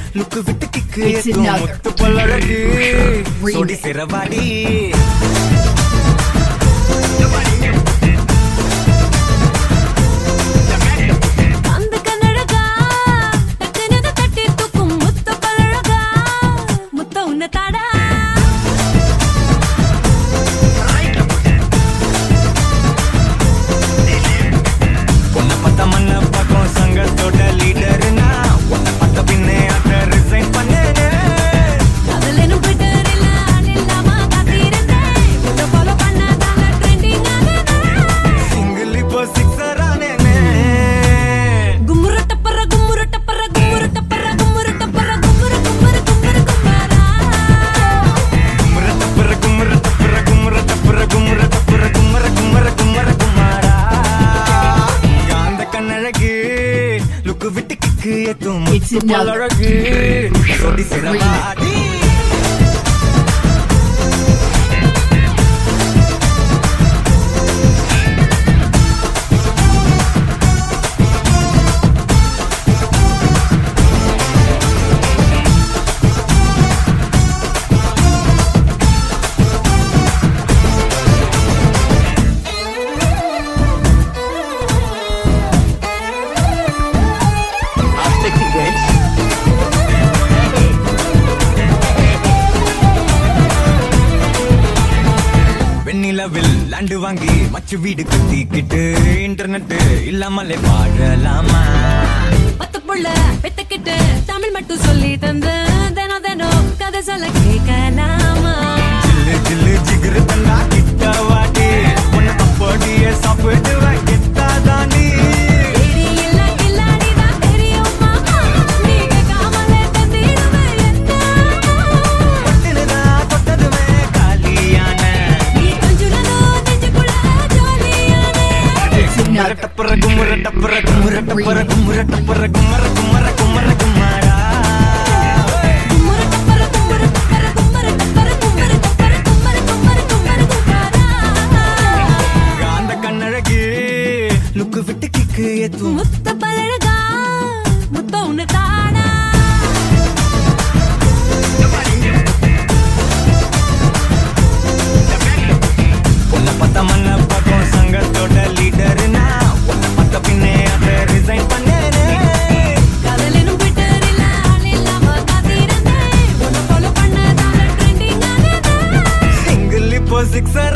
லுக்கு விட்டு kick It's எத்தும் another. முத்து பல்லழகு Remix. சொடி சிறவாடி அந்த கண்ணழகா டக்குனு தட்டி தூக்கும் முத்த பழகா முத்த உன்ன தாடா உன்னை பார்த்த மண்ண பக்கம் சங்கத்தோட லீடர்னா உன்னை பார்த்த பின்னே அட்ட ரிசைன் பண்ணேனே அதுலனும் ட்விட்டர் இல்ல ஆள் இல்லாம காத்திருந்தேன் முத்த ஃபாலோ பண்ணதால ட்ரெண்டிங் சிங்கிள் இப்போ சிக்ஸர் ஆனேனே கும்முரு டப்பர கும்முரு டப்பர கும்முரு டப்பர கும்முரு டப்பர கும்முரு கும்முரு கும்முரு கும்மாரா குமுற தப்புற குமுற தப்புற குமுற தப்புற குமுற தப்புற குமர குமர குமர குமாரா அந்த கண்ணழகு லுக்கு விட்டு கிக்கு எத்தும் It's another. அழகு சொடி சிறவாடி வெண்ணிலவில் லேண்டு வாங்கி மச்சு வீடு கட்டிக்கிட்டு இன்டர்நெட் இல்லாமலே வாழலாமா பத்து புள்ள பெத்துக்கிட்டு தமிழ் மட்டும் சொல்லி தந்து தினம் தினம் கதை சொல்ல கேட்கலாமா ஜில்லு ஜில்லு ஜிகிரு தண்டா கிட்ட வாடி உன்னை தப்போடியே சாப்பிடுவேன் கிட்டா தாண்டி தேடி இல்ல கில்லாடிதான் தெரியுமா நீ கேட்காமலே தந்திடுவேன் என்ன பட்டுனுதான் தொட்டதுமே காலியான நீ கொஞ்சுறதோ நெஞ்சுக்குள்ள ஜாலியானே குமுற டப்புற குமுற டப்புற குமுற டப்புற குமுற டப்புற குமர குமர குமர குமாரா கும்மரு டப்பர கும்மரு டப்பர கும்மரு டப்பர கும்மரு டப்பர கும்மரு கும்மரு கும்மரு கும்மாரா அந்த கண்ணழகு லுக்கு விட்டு கிக்கு எத்தும் முத்த பழகா முத்த உன்னை தானா உன்னை பார்த்த மண்ண பக்கம் சங்கத்தோட லீடர்னா உன்னை பார்த்த பின்னே அதை ரிசைன் பண்ணேனே காதலனும் ட்விட்டர் இல்ல ஆள் இல்லாம காத்திருந்தேன் உன்னை ஃபாலோ பண்ணதால ட்ரெண்டிங் ஆனதே சிங்கிள் இப்போ சிக்ஸர்